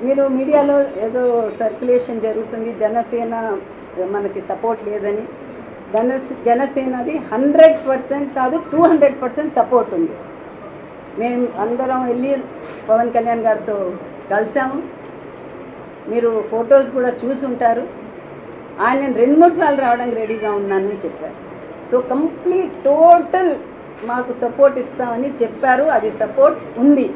మీరు మీడియాలో ఏదో సర్క్యులేషన్ జరుగుతుంది జనసేన మనకి సపోర్ట్ లేదని జన జనసేనది హండ్రెడ్ పర్సెంట్ కాదు టూ హండ్రెడ్ పర్సెంట్ సపోర్ట్ ఉంది మేము అందరం వెళ్ళి పవన్ కళ్యాణ్ గారితో కలిసాము మీరు ఫొటోస్ కూడా చూసి ఉంటారు ఆయన నేను రెండు మూడు సార్లు రావడానికి రెడీగా ఉన్నానని చెప్పారు సో కంప్లీట్ టోటల్ మాకు సపోర్ట్ ఇస్తామని చెప్పారు అది సపోర్ట్ ఉంది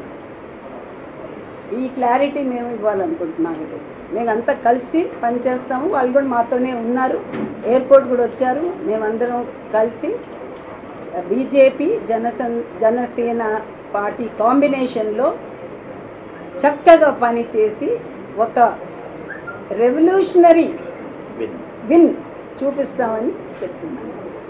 ఈ క్లారిటీ మేము ఇవ్వాలనుకుంటున్నాం ఈరోజు మేమంతా కలిసి పనిచేస్తాము వాళ్ళు కూడా మాతోనే ఉన్నారు ఎయిర్పోర్ట్ కూడా వచ్చారు మేమందరం కలిసి బీజేపీ జనసన్ జనసేన పార్టీ కాంబినేషన్లో చక్కగా పనిచేసి ఒక రెవల్యూషనరీ విన్ విన్ చూపిస్తామని చెప్తున్నాను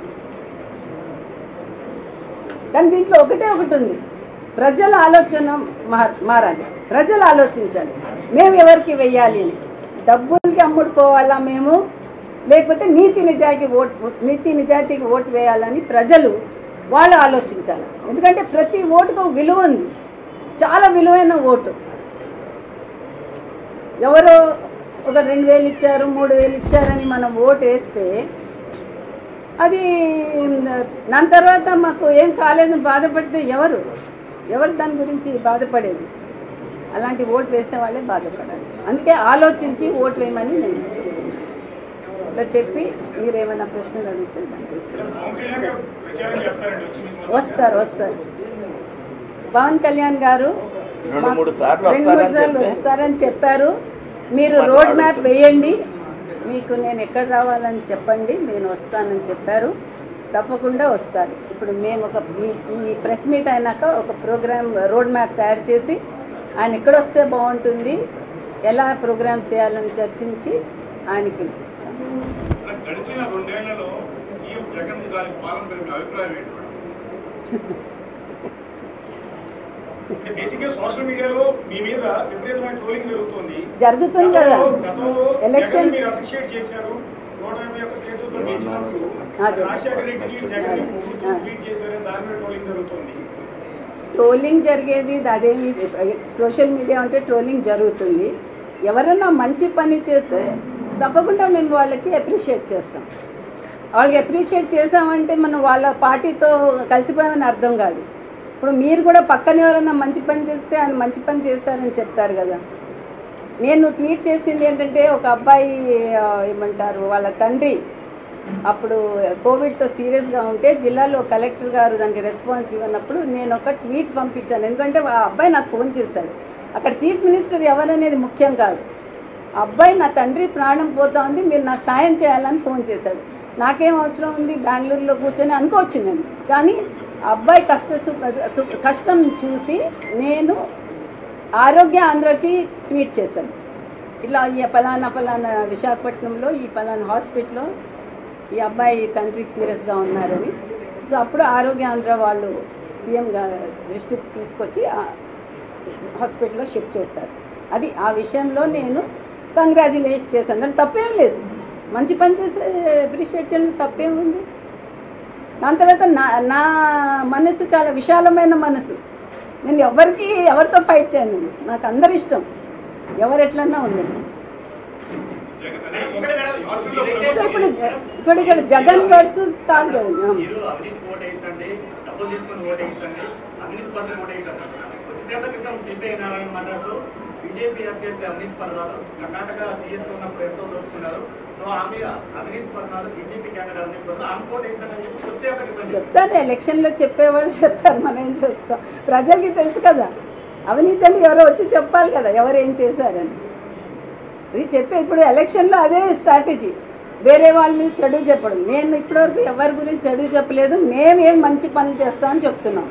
కానీ దీంట్లో ఒకటే ఒకటి ఉంది ప్రజల ఆలోచన మా- మారాలి ప్రజలు ఆలోచించాలి మేము ఎవరికి వెయ్యాలి అని డబ్బులకి అమ్ముడుపోవాలా మేము లేకపోతే నీతి నిజాయితీ ఓటు నీతి నిజాయితీకి ఓటు వేయాలని ప్రజలు వాళ్ళు ఆలోచించాలి ఎందుకంటే ప్రతి ఓటుకు ఒక విలువ ఉంది చాలా విలువైన ఓటు ఎవరో ఒక రెండు వేలు ఇచ్చారు మూడు వేలు ఇచ్చారని మనం ఓటు వేస్తే అది దాని తర్వాత మాకు ఏం కాలేదని బాధపడితే ఎవరు ఎవరు దాని గురించి బాధపడేది అలాంటి ఓటు వేసే వాళ్ళే బాధపడాలి అందుకే ఆలోచించి ఓటు వేయమని నేను చెప్తున్నాను ఇట్లా చెప్పి మీరు ఏమైనా ప్రశ్నలు అడిగితే దానికి పవన్ కళ్యాణ్ గారు ప్రచారం చేస్తారండి వచ్చి మీకు మొత్తం. వస్తారు వస్తారు పవన్ కళ్యాణ్ గారు రెండు మాకు మూడు సార్లు రెండు మూడు వస్తారని సార్లు చెప్తే వస్తారని చెప్పారు మీరు మరి రోడ్ మ్యాప్ అడుగుతున్నా. వేయండి మీకు నేను ఎక్కడ రావాలని చెప్పండి నేను వస్తానని చెప్పారు తప్పకుండా వస్తారు ఇప్పుడు మేము ఒక ఈ- ఈ ప్రెస్ మీట్ అయినాక ఒక ప్రోగ్రామ్ రోడ్ మ్యాప్ తయారు చేసి ఆయన ఎక్కడ వస్తే బాగుంటుంది ఎలా ప్రోగ్రామ్ చేయాలని చర్చించి ఆయన పిలిపిస్తాం గడిచిన రెండేళ్లలో సీఎం జగన్ గారి పాలనపై మీ అభిప్రాయం ఏంటి బేసిక్గా సోషల్ మీడియాలో మీ మీద విపరీతమైన ట్రోలింగ్ జరుగుతుంది జరుగుతుంది కదా గతంలో- గతంలో ఎలక్షన్ జగన్ మీరు అప్రిషియేట్ చేశారు నూట యాభై ఒక్క సీట్లతో గెలిచినప్పుడు అదే. రాజశేఖర రెడ్డికి జగన్ అదే. ముగ్గురు ట్వీట్ చేశారని దాని మీద ట్రోలింగ్ జరుగుతుంది ట్రోలింగ్ జరిగేది అదేమి సోషల్ మీడియా అంటే ట్రోలింగ్ జరుగుతుంది ఎవరైనా మంచి పని చేస్తే తప్పకుండా మేము వాళ్ళకి అప్రిషియేట్ చేస్తాం వాళ్ళకి అప్రిషియేట్ చేసామంటే మనం వాళ్ళ పార్టీతో కలిసిపోయామని అర్థం కాదు ఇప్పుడు మీరు కూడా పక్కన ఎవరైనా మంచి పని చేస్తే ఆయన మంచి పని చేశారని చెప్తారు కదా నేను ట్వీట్ చేసింది ఏంటంటే ఒక అబ్బాయి ఆ, ఏమంటారు వాళ్ళ తండ్రి అప్పుడు కోవిడ్తో సీరియస్గా ఉంటే జిల్లాలో కలెక్టర్ గారు దానికి రెస్పాన్స్ ఇవ్వనప్పుడు నేను ఒక ట్వీట్ పంపించాను ఎందుకంటే ఆ అబ్బాయి నాకు ఫోన్ చేశాడు అక్కడ చీఫ్ మినిస్టర్ ఎవరనేది ముఖ్యం కాదు ఆ అబ్బాయి నా తండ్రి ప్రాణం పోతా ఉంది మీరు నాకు సాయం చేయాలని ఫోన్ చేశాడు నాకేం అవసరం ఉంది బెంగళూరులో కూర్చొని అనుకోవచ్చు నేను కానీ ఆ అబ్బాయి కష్ట సు- సు- కష్టం చూసి నేను ఆరోగ్య ఆంధ్రకి ట్వీట్ చేశాను ఇట్లా ఈ పలానా పలానా విశాఖపట్నంలో ఈ పలానా హాస్పిటల్లో ఈ అబ్బాయి తండ్రి సీరియస్గా ఉన్నారని సో అప్పుడు ఆరోగ్య ఆంధ్ర వాళ్ళు సీఎం గా- దృష్టికి తీసుకొచ్చి ఆ హాస్పిటల్లో షిఫ్ట్ చేశారు అది ఆ విషయంలో నేను కంగ్రాచులేట్ చేశాను దాని తప్పేం లేదు మంచి పని చేస్తే అప్రిషియేట్ చేయడం తప్పేం ఉంది దాని తర్వాత నా నా మనసు చాలా విశాలమైన మనసు నేను ఎవరికి ఎవరితో ఫైట్ చేయను నేను నాకు అందరు ఇష్టం ఎవరు ఎట్లన్నా ఉండండి జగన్ అదే ఒకటే మేడం, రాష్ట్రంలో సో ఇప్పుడు జ- ఇప్పుడు ఇక్కడ జగన్ వర్సెస్ కాదు కదా మీరు అవినీతి ఓటు వేయించండి డబ్బులు తీసుకొని ఓటు వేయించండి అవినీతి పనులు ఓటు వేయించండి కొద్దిసేపటి క్రితం సిపిఐ నారాయణ మాట్లాడుతూ బీజేపీ అభ్యర్థి అవినీతి పనులు కర్ణాటక సీఎస్ ఉన్నప్పుడు ఎంతో దోచుకున్నారు సో ఆమె అవినీతి పనులు బీజేపీ క్యాండిడేట్ అవినీతి పనులు ఆమె ఓటు వేయించండి చెప్పి కొద్దిసేపటి క్రితం చెప్పారు. చెప్తారు ఎలక్షన్లో చెప్పేవాళ్ళు చెప్తారు మనం ఏం చేస్తాం ప్రజలకి తెలుసు కదా అవినీతి అంటే ఎవరో వచ్చి చెప్పాలి కదా ఎవరు ఏం చేశారని ఇది చెప్పే ఇప్పుడు ఎలక్షన్లో అదే స్ట్రాటజీ వేరే వాళ్ళని చెడు చెప్పడం నేను ఇప్పటివరకు ఎవరి గురించి చెడు చెప్పలేదు మేము ఏం మంచి పనులు చేస్తామని చెప్తున్నాం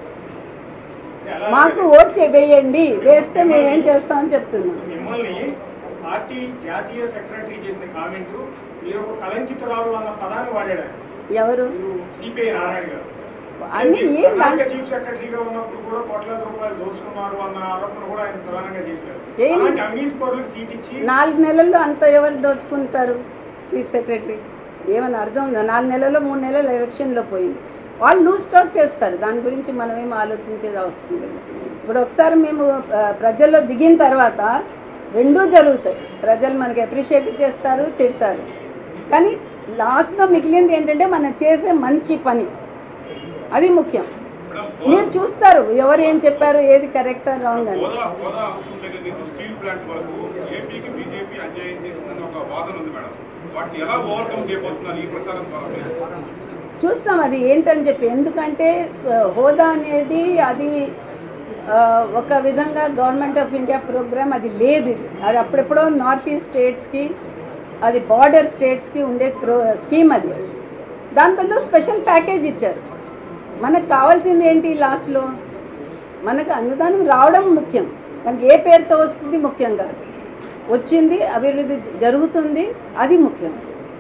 అలాగే మాకు ఓట్ చే- వేయండి వేస్తే మేము ఏం చేస్తామని చెప్తున్నాం మిమ్మల్ని పార్టీ జాతీయ సెక్రటరీ చేసిన కామెంట్ మీరు ఒక కలంకితురాలు అన్న పదాన్ని వాడాడు ఆయన. ఎవరు మీరు సిపిఐ నారాయణ గారు అన్ని మీరు ఏం కర్ణాటక దాంట్లో- చీఫ్ సెక్రటరీగా ఉన్నప్పుడు కూడా కోట్లాది రూపాయలు దోచుకున్నారు అన్న ఆరోపణ కూడా ఆయన ప్రధానంగా చేశారు చేయని- అలాంటి అవినీతి పరులకు సీట్ ఇచ్చి నాలుగు నెలల్లో అంత ఎవరు దోచుకుంటారు చీఫ్ సెక్రటరీ ఏమైనా అర్థం ఉందా నాలుగు నెలల్లో మూడు నెలలు ఎలక్షన్లో పోయింది వాళ్ళు లూజ్ స్టాక్ చేస్తారు దాని గురించి మనం ఏం ఆలోచించేది అవసరం లేదు ఇప్పుడు ఒకసారి మేము ఆ, ప్రజల్లో దిగిన తర్వాత రెండూ జరుగుతాయి ప్రజలు మనకి అప్రిషియేట్ చేస్తారు తిడతారు కానీ లాస్ట్లో మిగిలింది ఏంటంటే మనం చేసే మంచి పని అది ముఖ్యం మీరు చూస్తారు ఎవరు ఏం చెప్పారు ఏది కరెక్టా రాంగ్ అని హోదా హోదా అంశం దగ్గర నుంచి స్టీల్ ప్లాంట్ వరకు ఏపీకి బీజేపీ అన్యాయం చేసిందని ఒక వాదన ఉంది మేడం వాటిని ఎలా ఓవర్కమ్ చేయబోతున్నారు ఈ ప్రచారం ద్వారా మీరు? చూస్తాం అది ఏంటని చెప్పి ఎందుకంటే స్వ- హోదా అనేది అది ఆ, ఒక విధంగా గవర్నమెంట్ ఆఫ్ ఇండియా ప్రోగ్రామ్ అది లేదు ఇది అది అప్పుడెప్పుడో నార్త్ ఈస్ట్ స్టేట్స్కి అది బార్డర్ స్టేట్స్కి ఉండే ప్రో స్కీమ్ అది దాని బదులు స్పెషల్ ప్యాకేజ్ ఇచ్చారు మనకు కావాల్సింది ఏంటి లాస్ట్లో మనకు అనుదానం రావడం ముఖ్యం కానీ ఏ పేరుతో వస్తుంది ముఖ్యం కాదు వచ్చింది అభివృద్ధి జ- జరుగుతుంది అది ముఖ్యం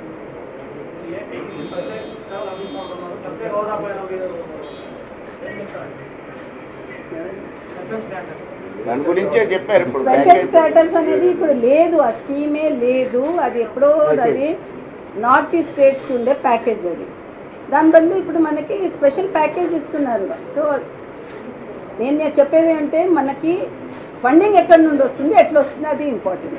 ప్రత్యేక హోదా పైన మీరు ఏం చెప్తారు? Special status. దాని గురించే చెప్పారు ఇప్పుడు స్పెషల్ ప్యాకేజ్. స్టేటస్ అనేది ఇప్పుడు లేదు ఆ స్కీమే లేదు అది ఎప్పుడో అది నార్త్ ఈస్ట్ స్టేట్స్కి ఉండే ప్యాకేజ్ అది దాని బదులు ఇప్పుడు మనకి స్పెషల్ ప్యాకేజ్ ఇస్తున్నారు సో నేను నేను చెప్పేది అంటే మనకి ఫండింగ్ ఎక్కడి నుండి వస్తుంది ఎట్లా వస్తుంది అది ఇంపార్టెంట్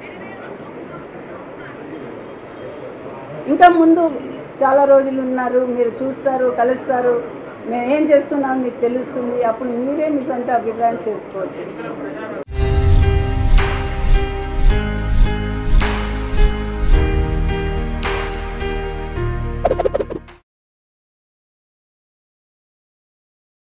ఇంకా ముందు చాలా రోజులు ఉన్నారు మీరు చూస్తారు కలుస్తారు మేము ఏం చేస్తున్నాం మీకు తెలుస్తుంది అప్పుడు మీరే మీ సొంత అభిప్రాయం చేసుకోవచ్చు